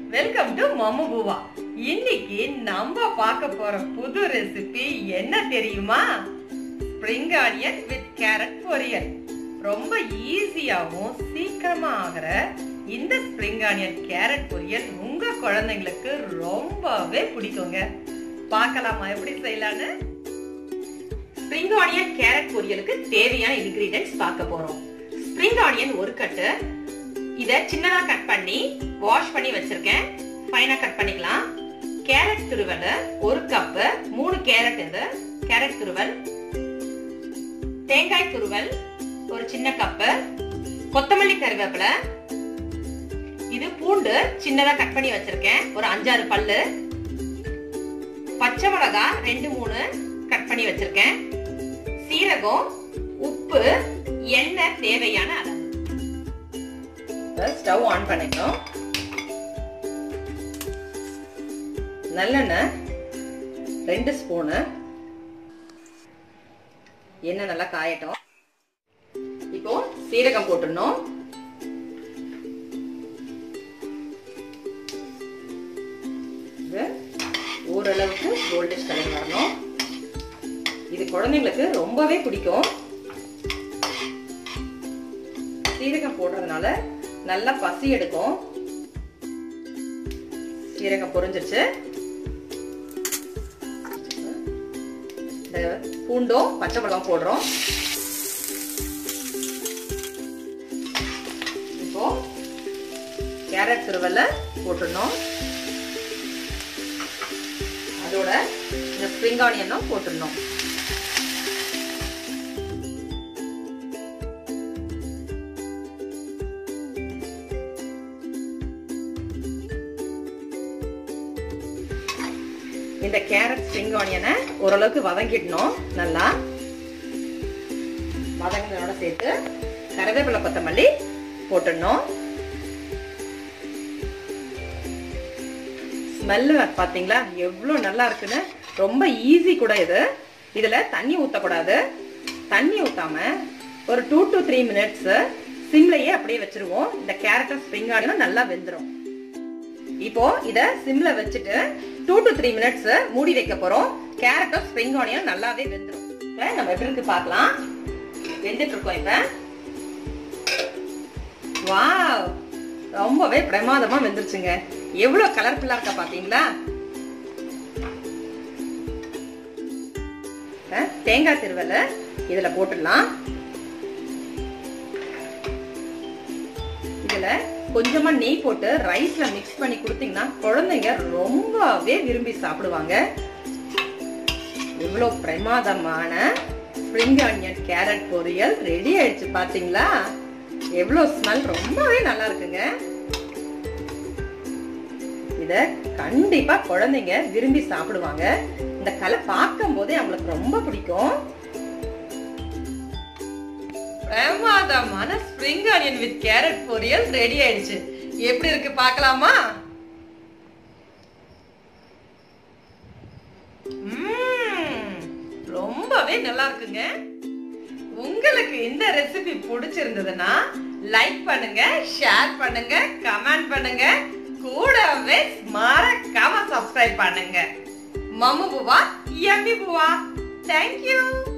welcome to மம்மு பூவா இன்னைக்கு நம்ம பார்க்க போற புது ரெசிபி என்ன தெரியுமா ஸ்ப்ரிங் ஆனியன் வித் கேரட் பொரியல் ரொம்ப ஈஸியாவும் சீக்கிரமா ஆகிற இந்த ஸ்ப்ரிங் ஆனியன் கேரட் பொரியல் உங்க குழந்தைங்களுக்கு ரொம்பவே பிடிக்குங்க பார்க்கலாமா எப்படி செய்யலான்னு ஸ்ப்ரிங் ஆனியன் கேரட் பொரியலுக்கு தேவையான இன்கிரீடியன்ஸ் பார்க்க போறோம் ஸ்ப்ரிங் ஆனியன் ஒரு கட்டு இத சின்னதா கட் பண்ணி வாஷ் பண்ணி வச்சிருக்கேன் ஃபைனா கட் பண்ணிக்கலாம் கேரட் துருவல் ஒரு கப்பு மூணு கேரட் இது கேரட் துருவல் தேங்காய் துருவல் ஒரு சின்ன கப்பு கொத்தமல்லி கருவேப்பிலை இது பூண்டு சின்னதா கட் பண்ணி வச்சிருக்கேன் ஒரு அஞ்சாறு பல்லு பச்சை மிளகா ரெண்டு மூணு கட் பண்ணி வச்சிருக்கேன் சீரகம் உப்பு எண்ணெய் தேவையான அளவு ஸ்டவ் ஆன் பண்ணிக்கணும் நல்லெண்ணெய் ரெண்டு ஸ்பூனு எண்ணெய் நல்லா காயட்டும் இப்போ சீரகம் போட்டுடணும் இது ஓரளவுக்கு கோல்டிஷ் கலர் வரணும் இது குழந்தைங்களுக்கு ரொம்பவே பிடிக்கும் சீரகம் போடுறதுனால நல்லா பசி எடுக்கும் சீரகம் பொரிஞ்சிருச்சு பூண்டும் பச்சை மிளகாய் போடுறோம் இப்போ கேரட் துருவல்ல போட்டுடணும் அதோட இந்த ஸ்ப்ரிங் ஆனியனும் போட்டுடணும் இந்த கேரட் ஸ்ப்ரிங் ஆனியனை ஓரளவுக்கு வதங்கிடணும் நல்லா வதங்கினோட சேர்த்து கருவேப்பிலை கொத்தமல்லி போட்டுடணும் ஸ்மெல்லு பார்த்தீங்களா எவ்வளோ நல்லா இருக்குன்னு ரொம்ப ஈஸி கூட இது இதில் தண்ணி ஊற்றக்கூடாது தண்ணி ஊற்றாம ஒரு டூ டு த்ரீ மினிட்ஸ் சிம்லையே அப்படியே வச்சிருவோம் இந்த கேரட்டும் ஸ்ப்ரிங் ஆனியனும் நல்லா வெந்துடும் இப்போ இத சிம்ல வச்சுட்டு டூ டு த்ரீ மினிட்ஸ் மூடி வைக்க போறோம் கேரட்டும் ஸ்ப்ரிங் ஆனியன் நல்லாவே வெந்துடும் இப்ப நம்ம எப்படி இருக்கு பார்க்கலாம் வெந்துட்டு இருக்கோம் இப்ப வாவ் ரொம்பவே பிரமாதமா வெந்துருச்சுங்க எவ்வளவு கலர்ஃபுல்லா இருக்கா பாத்தீங்களா தேங்காய் திருவல இதுல போட்டுடலாம் இதுல கொஞ்சமா நெய் போட்டு ரைஸ்ல மிக்ஸ் பண்ணி கொடுத்தீங்கன்னா குழந்தைங்க ரொம்பவே விரும்பி சாப்பிடுவாங்க இவ்வளவு பிரமாதமான ஸ்ப்ரிங் ஆனியன் கேரட் பொரியல் ரெடி ஆயிடுச்சு பாத்தீங்களா எவ்வளவு ஸ்மெல் ரொம்பவே நல்லா இருக்குங்க இத கண்டிப்பா குழந்தைங்க விரும்பி சாப்பிடுவாங்க இந்த கலை பார்க்கும் போதே அவங்களுக்கு ரொம்ப பிடிக்கும் பிரமாதமான ஸ்ப்ரிங் ஆனியன் வித் கேரட் பொரியல் ரெடி ஆயிடுச்சு எப்படி இருக்கு பார்க்கலாமா ரொம்பவே நல்லா இருக்குங்க உங்களுக்கு இந்த ரெசிபி பிடிச்சிருந்ததுன்னா லைக் பண்ணுங்க ஷேர் பண்ணுங்க கமெண்ட் பண்ணுங்க கூடவே மறக்காம சப்ஸ்கிரைப் பண்ணுங்க மம்மு புவா எம்மி புவா தேங்க்யூ